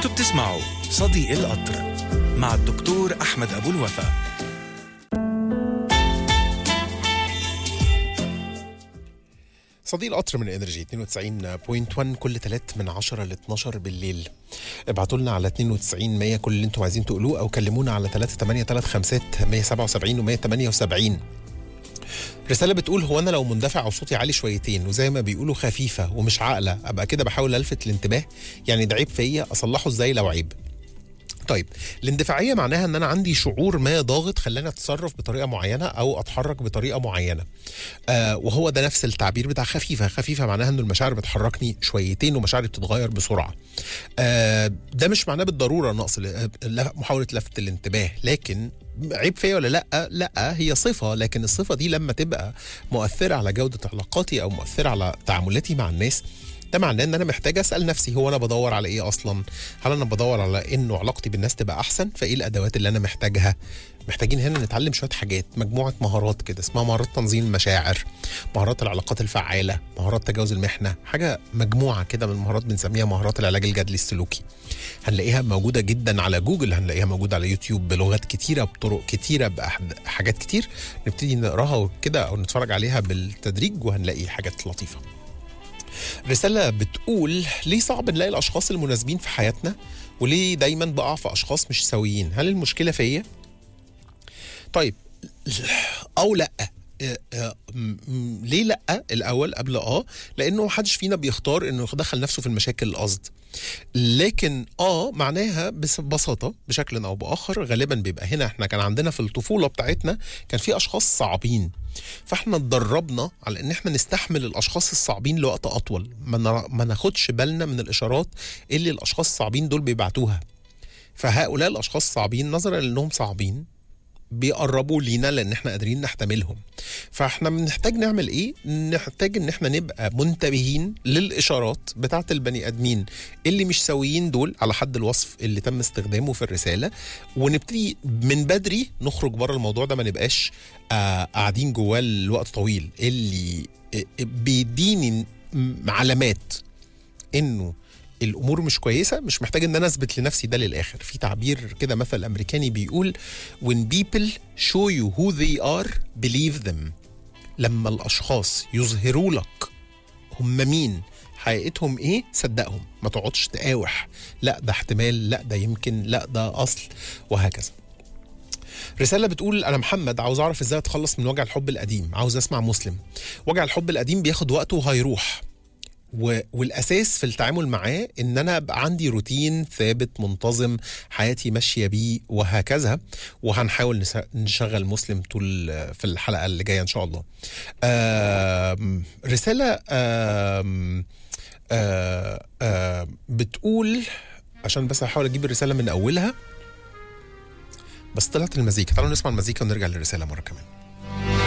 انتوا بتسمعوا صديق القطر مع الدكتور احمد ابو الوفا صديق القطر من انرجي 92.1 كل 3 من 10 ل 12 بالليل ابعتوا لنا على 92 100 كل اللي انتم عايزين تقولوه او كلمونا على 3835 177 و 178 رسالة بتقول هو أنا لو مندفع أو صوتي عالي شويتين وزي ما بيقولوا خفيفة ومش عاقلة أبقى كده بحاول ألفت الانتباه يعني ده عيب فيا أصلحه إزاي لو عيب طيب الاندفاعية معناها ان انا عندي شعور ما ضاغط خلاني اتصرف بطريقة معينة او اتحرك بطريقة معينة آه وهو ده نفس التعبير بتاع خفيفة خفيفة معناها ان المشاعر بتحركني شويتين ومشاعري بتتغير بسرعة آه ده مش معناه بالضرورة نقص ال- لا- محاولة لفت الانتباه لكن عيب فيا ولا لا لا هي صفة لكن الصفة دي لما تبقى مؤثرة على جودة علاقاتي او مؤثرة على تعاملاتي مع الناس ده معناه ان انا محتاج اسال نفسي هو انا بدور على ايه اصلا هل انا بدور على انه علاقتي بالناس تبقى احسن فايه الادوات اللي انا محتاجها محتاجين هنا نتعلم شويه حاجات مجموعه مهارات كده اسمها مهارات تنظيم المشاعر مهارات العلاقات الفعاله مهارات تجاوز المحنه حاجه مجموعه كده من المهارات بنسميها مهارات العلاج الجدلي السلوكي هنلاقيها موجوده جدا على جوجل هنلاقيها موجوده على يوتيوب بلغات كتيره بطرق كتيره بحاجات كتير نبتدي نقراها وكده او نتفرج عليها بالتدريج وهنلاقي حاجات لطيفه رسالة بتقول ليه صعب نلاقي الأشخاص المناسبين في حياتنا وليه دايما بقع في أشخاص مش سويين هل المشكلة فيا؟ طيب أو لأ آه، آه، م- م- ليه لا الاول قبل اه لانه محدش فينا بيختار انه يدخل نفسه في المشاكل القصد لكن اه معناها بس- ببساطه بشكل او باخر غالبا بيبقى هنا احنا كان عندنا في الطفوله بتاعتنا كان في اشخاص صعبين فاحنا اتدربنا على ان احنا نستحمل الاشخاص الصعبين لوقت اطول ما, نرا- ما ناخدش بالنا من الاشارات اللي الاشخاص الصعبين دول بيبعتوها فهؤلاء الاشخاص الصعبين نظرا لانهم صعبين بيقربوا لينا لان احنا قادرين نحتملهم فاحنا بنحتاج نعمل ايه نحتاج ان احنا نبقى منتبهين للاشارات بتاعه البني ادمين اللي مش سويين دول على حد الوصف اللي تم استخدامه في الرساله ونبتدي من بدري نخرج بره الموضوع ده ما نبقاش آه قاعدين جواه لوقت طويل اللي آه، بيديني م- علامات انه الامور مش كويسه مش محتاج ان انا اثبت لنفسي ده للاخر في تعبير كده مثل امريكاني بيقول when people show you who they are believe them لما الاشخاص يظهروا لك هم مين حقيقتهم ايه صدقهم ما تقعدش تقاوح لا ده احتمال لا ده يمكن لا ده اصل وهكذا رسالة بتقول أنا محمد عاوز أعرف إزاي أتخلص من وجع الحب القديم عاوز أسمع مسلم وجع الحب القديم بياخد وقته وهيروح و... والاساس في التعامل معاه ان انا ابقى عندي روتين ثابت منتظم حياتي ماشيه بيه وهكذا وهنحاول نس... نشغل مسلم طول في الحلقه اللي جايه ان شاء الله. آم... رساله آم... آه... آه... بتقول عشان بس احاول اجيب الرساله من اولها بس طلعت المزيكا تعالوا نسمع المزيكا ونرجع للرساله مره كمان.